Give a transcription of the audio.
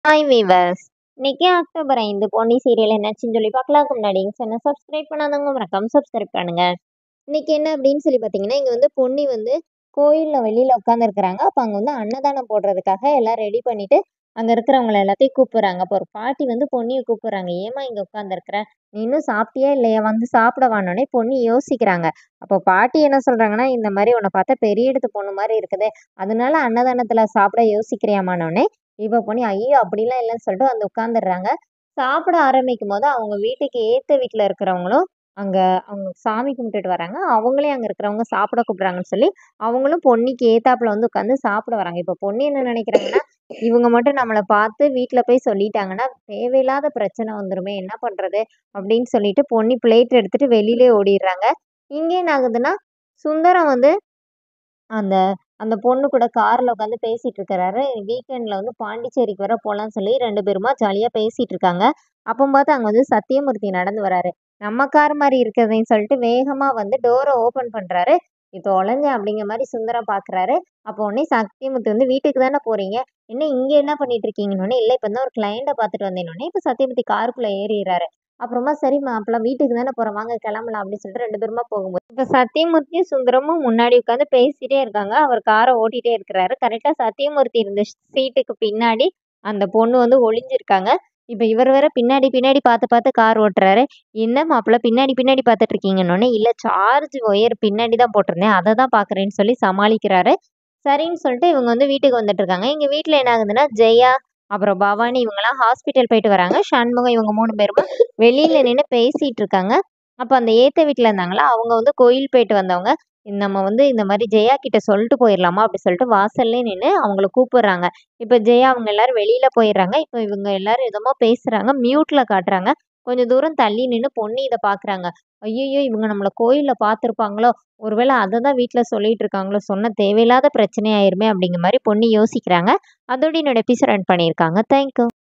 hi viewers இன்னைக்கு October ஐந்து Ponni serial என்னாச்சுன்னு சொல்லி பார்க்கலாம்க்கு முன்னாடி சேனல் சப்ஸ்கிரைப் பண்ணாதவங்க மறக்காம சப்ஸ்கிரைப் பண்ணுங்க இன்னைக்கு என்ன அப்படின்னு சொல்லி பார்த்தீங்கன்னா இங்கே வந்து பொன்னி வந்து கோயிலில் வெளியில் உட்காந்துருக்குறாங்க அப்போ அங்கே வந்து அன்னதானம் போடுறதுக்காக எல்லாம் ரெடி பண்ணிட்டு அங்கே இருக்கிறவங்கள எல்லாத்தையும் கூப்பிடுறாங்க அப்போ ஒரு பாட்டி வந்து பொன்னியை கூப்பிடுறாங்க ஏமா இங்கே உட்காந்துருக்குற நீ இன்னும் சாப்பிட்டியா இல்லையா வந்து சாப்பிட வானோடனே பொன்னி யோசிக்கிறாங்க அப்போ பாட்டி என்ன சொல்கிறாங்கன்னா இந்த மாதிரி உன்னை பார்த்தா பெரிய இடத்து பொண்ணு மாதிரி இருக்குது அதனால அன்னதானத்தில் சாப்பிட யோசிக்கிறியாமானோடனே இப்போ பொண்ணு ஐயோ அப்படிலாம் இல்லைன்னு சொல்லிட்டு வந்து உட்காந்துடுறாங்க சாப்பிட ஆரம்பிக்கும் போது அவங்க வீட்டுக்கு ஏற்ற வீட்டில் இருக்கிறவங்களும் அங்கே அவங்க சாமி கும்பிட்டுட்டு வராங்க அவங்களே அங்கே இருக்கிறவங்க சாப்பிட கூப்பிட்றாங்கன்னு சொல்லி அவங்களும் பொன்னிக்கு ஏத்தாப்புல வந்து உட்காந்து சாப்பிட வராங்க இப்போ பொண்ணு என்ன நினைக்கிறாங்கன்னா இவங்க மட்டும் நம்மளை பார்த்து வீட்டில் போய் சொல்லிட்டாங்கன்னா தேவையில்லாத பிரச்சனை வந்துருமே என்ன பண்ணுறது அப்படின்னு சொல்லிட்டு பொன்னி பிளேட் எடுத்துட்டு வெளியிலே ஓடிடுறாங்க இங்கே என்ன ஆகுதுன்னா சுந்தரம் வந்து அந்த அந்த பொண்ணு கூட காரில் உட்காந்து பேசிகிட்டு இருக்கிறாரு வீக்கெண்டில் வந்து பாண்டிச்சேரிக்கு வர போகலான்னு சொல்லி ரெண்டு பேருமா ஜாலியாக பேசிகிட்டு இருக்காங்க அப்போ பார்த்து அங்கே வந்து சத்தியமூர்த்தி நடந்து வராரு நம்ம கார் மாதிரி இருக்கிறதையும் சொல்லிட்டு வேகமாக வந்து டோரை ஓப்பன் பண்ணுறாரு இப்போ உழைஞ்சேன் அப்படிங்கிற மாதிரி சுந்தரம் பார்க்குறாரு அப்போ உடனே சத்தியமூர்த்தி வந்து வீட்டுக்கு தானே போகிறீங்க என்ன இங்கே என்ன பண்ணிட்டு இருக்கீங்கன்னு இல்லை இப்போ தான் ஒரு கிளைண்ட்டை பார்த்துட்டு வந்தேன்னொடனே இப்போ சத்தியமூர்த்தி காருக்குள்ளே ஏறிடுறாரு அப்புறமா சரிம்மா அப்பெல்லாம் வீட்டுக்கு தானே போகிறோம் வாங்க கிளம்பலாம் அப்படின்னு சொல்லிட்டு ரெண்டு பேருமா போகும்போது இப்போ சத்தியமூர்த்தியும் சுந்தரமும் முன்னாடி உட்காந்து பேசிட்டே இருக்காங்க அவர் காரை ஓட்டிகிட்டே இருக்கிறாரு கரெக்டாக சத்தியமூர்த்தி இருந்த சீட்டுக்கு பின்னாடி அந்த பொண்ணு வந்து ஒளிஞ்சிருக்காங்க இப்போ இவர் வேற பின்னாடி பின்னாடி பார்த்து பார்த்து கார் ஓட்டுறாரு என்ன மாப்பிள்ள பின்னாடி பின்னாடி பார்த்துட்டு இருக்கீங்கன்னொடனே இல்லை சார்ஜ் ஒயர் பின்னாடி தான் போட்டிருந்தேன் அதை தான் பார்க்குறேன்னு சொல்லி சமாளிக்கிறாரு சரின்னு சொல்லிட்டு இவங்க வந்து வீட்டுக்கு வந்துட்டு இருக்காங்க எங்கள் வீட்டில் என்ன ஆகுதுன்னா ஜெயா அப்புறம் பவானி இவங்கெல்லாம் ஹாஸ்பிட்டல் போயிட்டு வராங்க சண்முகம் இவங்க மூணு பேருமா வெளியில் நின்று பேசிகிட்டு இருக்காங்க அப்போ அந்த ஏத்த வீட்டில் இருந்தாங்களா அவங்க வந்து கோயில் போயிட்டு வந்தவங்க நம்ம வந்து இந்த மாதிரி ஜெயா கிட்ட சொல்லிட்டு போயிடலாமா அப்படி சொல்லிட்டு வாசல்லே நின்று அவங்கள கூப்பிடுறாங்க இப்போ ஜெயா அவங்க எல்லாரும் வெளியில போயிடுறாங்க இப்போ இவங்க எல்லாரும் எதமோ பேசுறாங்க மியூட்ல காட்டுறாங்க கொஞ்சம் தூரம் தள்ளி நின்று பொண்ணு இதை பார்க்குறாங்க ஐயோ இவங்க நம்மளை கோயிலில் பார்த்துருப்பாங்களோ ஒருவேளை அதை தான் வீட்டில் சொல்லிட்டு இருக்காங்களோ சொன்ன தேவையில்லாத பிரச்சனையாயிருமே அப்படிங்கிற மாதிரி பொண்ணு யோசிக்கிறாங்க அதோட என்னோட எபிசோட் ரன் பண்ணியிருக்காங்க தேங்க்யூ